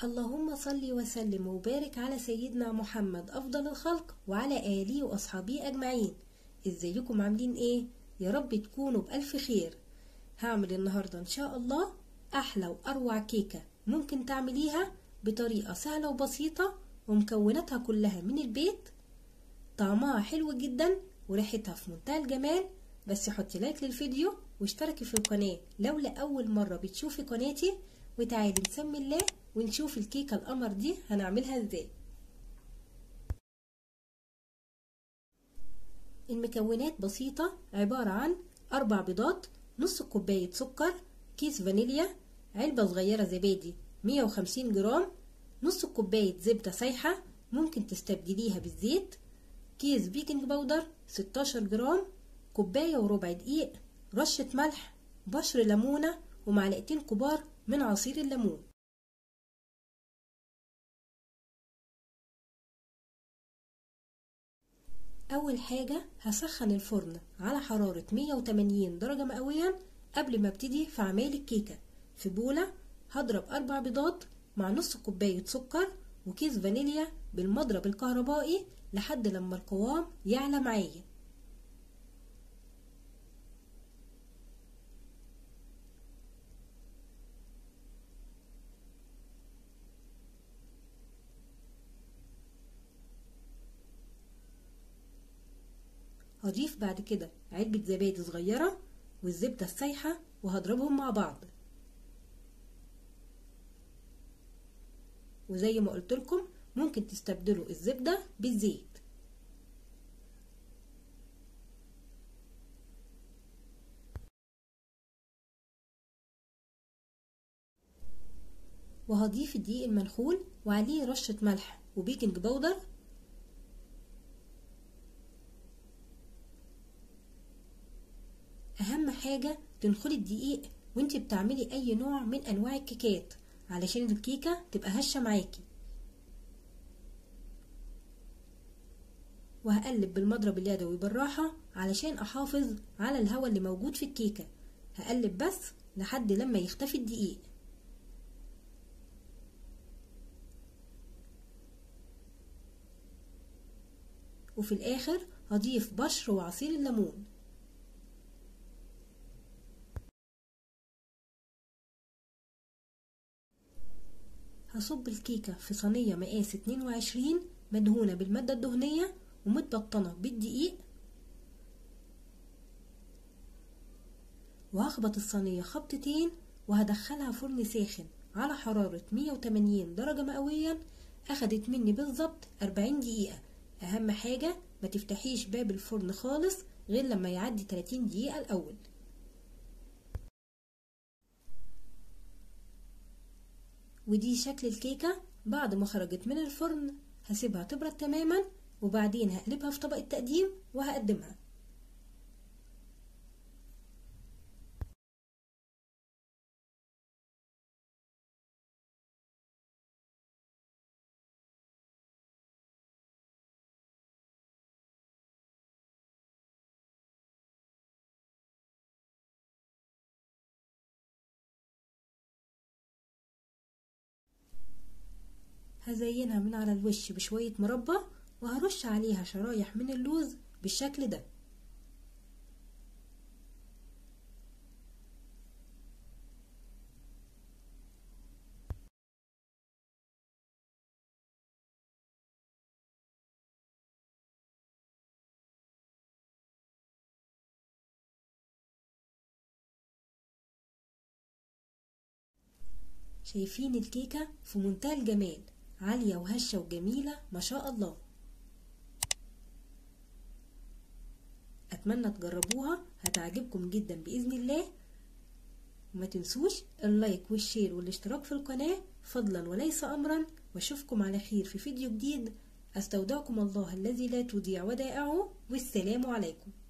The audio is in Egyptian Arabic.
اللهم صل وسلم وبارك على سيدنا محمد أفضل الخلق وعلى آله وأصحابه أجمعين ازيكم عاملين ايه؟ يا رب تكونوا بألف خير هعمل النهاردة إن شاء الله أحلى وأروع كيكة ممكن تعمليها بطريقة سهلة وبسيطة ومكوناتها كلها من البيت طعمها حلو جدا وريحتها في منتهى الجمال بس حطي لايك للفيديو واشتركي في القناة لو لأول مرة بتشوفي قناتي وتعالي نسمي الله ونشوف الكيكة القمر دي هنعملها ازاي المكونات بسيطة عبارة عن أربع بيضات نص كوباية سكر كيس فانيليا علبة صغيرة زبادي 150 جرام نص كوباية زبدة سايحة ممكن تستبدليها بالزيت كيس بيكنج باودر 16 جرام كوباية وربع دقيق رشة ملح بشر ليمونة ومعلقتين كبار من عصير الليمون أول حاجة هسخن الفرن على حرارة 180 درجة مئوية قبل ما ابتدي في عمل الكيكة في بولة هضرب أربع بيضات مع نص كوباية سكر وكيس فانيليا بالمضرب الكهربائي لحد لما القوام يعلى معايا هضيف بعد كده علبة زبادي صغيرة والزبدة السايحة وهضربهم مع بعض وزي ما قلت لكم ممكن تستبدلوا الزبدة بالزيت وهضيف الدقيق المنخول وعليه رشة ملح وبيكنج باودر اهم حاجة تنخلي الدقيق وانت بتعملي اي نوع من انواع الكيكات علشان الكيكة تبقى هشة معاكي وهقلب بالمضرب اليدوي بالراحة علشان احافظ على الهواء اللي موجود في الكيكة هقلب بس لحد لما يختفي الدقيق وفي الاخر هضيف بشر وعصير الليمون هصب الكيكة في صينية مقاس 22 مدهونة بالمادة الدهنية ومتبطنة بالدقيق وهخبط الصينية خبطتين وهدخلها فرن ساخن على حرارة 180 درجة مئوية أخدت مني بالظبط 40 دقيقة أهم حاجة ما تفتحيش باب الفرن خالص غير لما يعدي 30 دقيقة الأول ودي شكل الكيكة بعد ما خرجت من الفرن هسيبها تبرد تماما وبعدين هقلبها في طبق التقديم وهقدمها هزينها من على الوش بشوية مربى وهرش عليها شرايح من اللوز بالشكل ده شايفين الكيكة في منتهى الجمال عالية وهشة وجميلة ما شاء الله أتمنى تجربوها هتعجبكم جدا بإذن الله وما تنسوش اللايك والشير والاشتراك في القناة فضلا وليس أمرا واشوفكم على خير في فيديو جديد أستودعكم الله الذي لا تضيع ودائعه والسلام عليكم